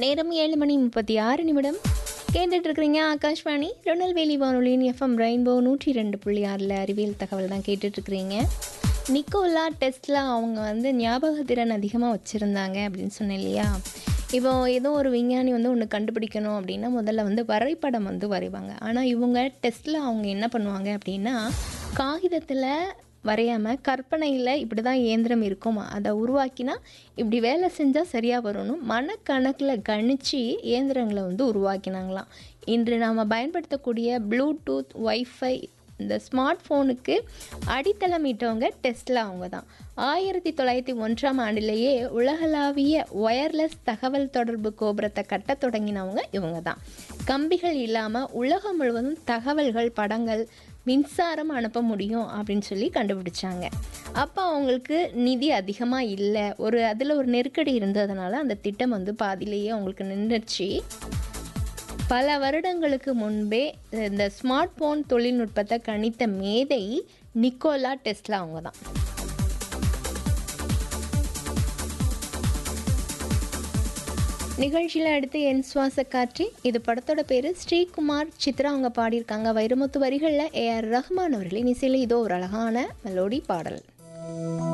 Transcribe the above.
நேரம் ஏழு மணி முப்பத்தி ஆறு நிமிடம் கேட்டுட்டு இருக்கிறீங்க ஆகாஷ்வாணி திருநெல்வேலி வானொலியின் எஃப்எம் ரெயின்போ நூற்றி ரெண்டு புள்ளி ஆறில் அறிவியல் தகவல் தான் கேட்டுட்டு இருக்கிறீங்க நிக்கோலா டெஸ்ட்ல அவங்க வந்து ஞாபக திறன் அதிகமாக வச்சுருந்தாங்க அப்படின்னு சொன்னேன் இல்லையா இப்போ ஏதோ ஒரு விஞ்ஞானி வந்து ஒன்று கண்டுபிடிக்கணும் அப்படின்னா முதல்ல வந்து வரைபடம் வந்து வரைவாங்க ஆனால் இவங்க டெஸ்ட்டில் அவங்க என்ன பண்ணுவாங்க அப்படின்னா காகிதத்தில் வரையாமல் கற்பனையில் இப்படி தான் இயந்திரம் இருக்குமா அதை உருவாக்கினா இப்படி வேலை செஞ்சால் சரியாக வரணும் மனக்கணக்கில் கணிச்சு இயந்திரங்களை வந்து உருவாக்கினாங்களாம் இன்று நாம் பயன்படுத்தக்கூடிய ப்ளூடூத் ஒய்ஃபை இந்த ஸ்மார்ட் ஃபோனுக்கு அடித்தளமிட்டவங்க டெஸ்ட்ல அவங்க தான் ஆயிரத்தி தொள்ளாயிரத்தி ஒன்றாம் ஆண்டிலேயே உலகளாவிய ஒயர்லெஸ் தகவல் தொடர்பு கோபுரத்தை கட்ட தொடங்கினவங்க இவங்க தான் கம்பிகள் இல்லாமல் உலகம் முழுவதும் தகவல்கள் படங்கள் மின்சாரம் அனுப்ப முடியும் அப்படின்னு சொல்லி கண்டுபிடிச்சாங்க அப்போ அவங்களுக்கு நிதி அதிகமாக இல்லை ஒரு அதில் ஒரு நெருக்கடி இருந்ததுனால அந்த திட்டம் வந்து பாதியிலேயே அவங்களுக்கு நின்றுச்சு பல வருடங்களுக்கு முன்பே இந்த ஸ்மார்ட் ஃபோன் தொழில்நுட்பத்தை கணித்த மேதை நிக்கோலா டெஸ்லா அவங்க தான் நிகழ்ச்சியில் அடுத்து என் சுவாச காற்றி இது படத்தோட பேர் ஸ்ரீகுமார் சித்ரா அவங்க பாடியிருக்காங்க வைரமுத்து வரிகளில் ஏஆர் ரஹ்மான் அவர்களின் இசையில் இதோ ஒரு அழகான மெலோடி பாடல்